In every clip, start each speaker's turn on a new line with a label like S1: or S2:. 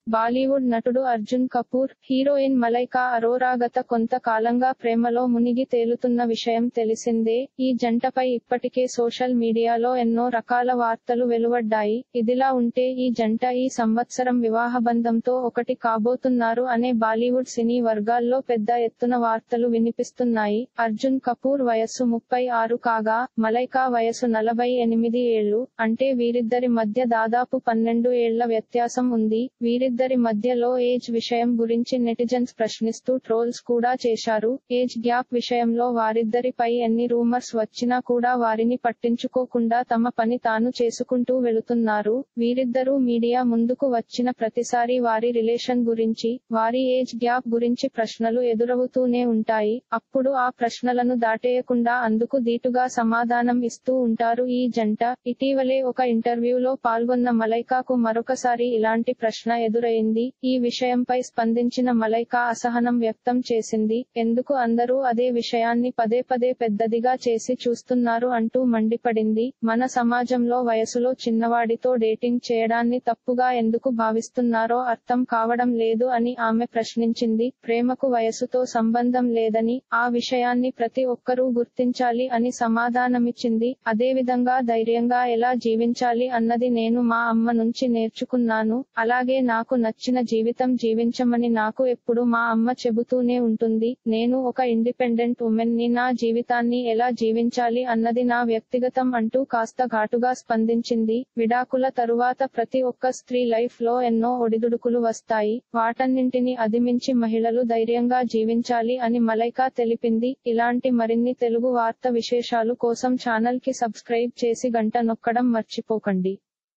S1: బాలీవుడ్ నటుడు అర్జున్ కపూర్ హీరోయిన్ మలైకా అరోరా గత కొంత కాలంగా ప్రేమలో మునిగి తేలుతున్న విషయం తెలిసిందే ఈ జంటపై ఇప్పటికే సోషల్ మీడియాలో ఎన్నో రకాల వార్తలు వెలువడ్డాయి ఇదిలా ఉంటే ఈ జంట ఈ సంవత్సరం వివాహ బంధంతో ఒకటి కాబోతున్నారు అనే బాలీవుడ్ సినీ వర్గాల్లో పెద్ద ఎత్తున వార్తలు వినిపిస్తున్నాయి అర్జున్ కపూర్ వయస్సు ముప్పై ఆరు కాగా మలైకా వయసు నలభై ఎనిమిది ఏళ్లు అంటే వీరిద్దరి మధ్య దాదాపు పన్నెండు ఏళ్ల వ్యత్యాసం ఉంది వీరిద్దరి మధ్యలో ఏజ్ విషయం గురించి నెటిజన్స్ ప్రశ్నిస్తూ ట్రోల్స్ కూడా చేశారు ఏజ్ గ్యాప్ విషయంలో వారిద్దరిపై ఎన్ని రూమర్స్ వచ్చినా కూడా వారిని పట్టించుకోకుండా తమ పని తాను చేసుకుంటూ వెళుతున్నారు వీరిద్దరూ మీడియా ముందుకు వచ్చిన ప్రతిసారి వారి రిలేషన్ గురించి వారి ఏజ్ గ్యాప్ గురించి ప్రశ్నలు ఎదురవుతూనే ఉంటాయి అప్పుడు ఆ ప్రశ్నలను దాటేయకుండా అందుకు దీటుగా సమాధానం ఇస్తూ ఉంటారు ఈ జంట ఇటీవలే ఒక ఇంటర్వ్యూలో పాల్గొన్న మలైకాకు మరొకసారి ఇలాంటి ప్రశ్న ఎదురైంది ఈ విషయంపై స్పందించిన మలైకా అసహనం వ్యక్తం చేసింది ఎందుకు అందరూ అదే విషయాన్ని పదే పదే పెద్దదిగా చేసి చూస్తున్నారు అంటూ మండిపడింది మన సమాజంలో వయసులో చిన్నవాడితో డేటింగ్ చేయడాన్ని తప్పుగా ఎందుకు భావిస్తున్నారో అర్థం కావడం లేదు అని ఆమె ప్రశ్నించింది ప్రేమకు వయసుతో సంబంధం లేదని ఆ విషయాన్ని ప్రతి ఒక్కరూ గుర్తించాలి అని సమాధానమిచ్చింది అదేవిధంగా ధైర్యంగా ఎలా జీవించాలి అన్నది నేను మా అమ్మ నుంచి నేర్చుకున్నాను అలాగే నాకు నచ్చిన జీవితం జీవించమని నాకు ఎప్పుడు మా అమ్మ చెబుతూనే ఉంటుంది నేను ఒక ఇండిపెండెంట్ ఉమెన్ ని నా జీవితాన్ని ఎలా జీవించాలి అన్నది నా వ్యక్తిగతం అంటూ కాస్త ఘాటుగా స్పందించింది విడాకుల తరువాత ప్రతి ఒక్క స్త్రీ లైఫ్ లో ఎన్నో ఒడిదుడుకులు వస్తాయి వాటన్నింటిని అధిమించి మహిళలు ధైర్యంగా జీవించాలి అని మలైకా తెలిపింది ఇలాంటి మరిన్ని తెలుగు వార్త విశేషాలు కోసం ఛానల్ కి సబ్స్క్రైబ్ చేసి గంట నొక్కడం మర్చిపోకండి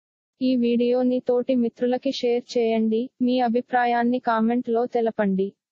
S1: ఈ వీడియోని తోటి మిత్రులకి షేర్ చేయండి మీ అభిప్రాయాన్ని కామెంట్ లో తెలపండి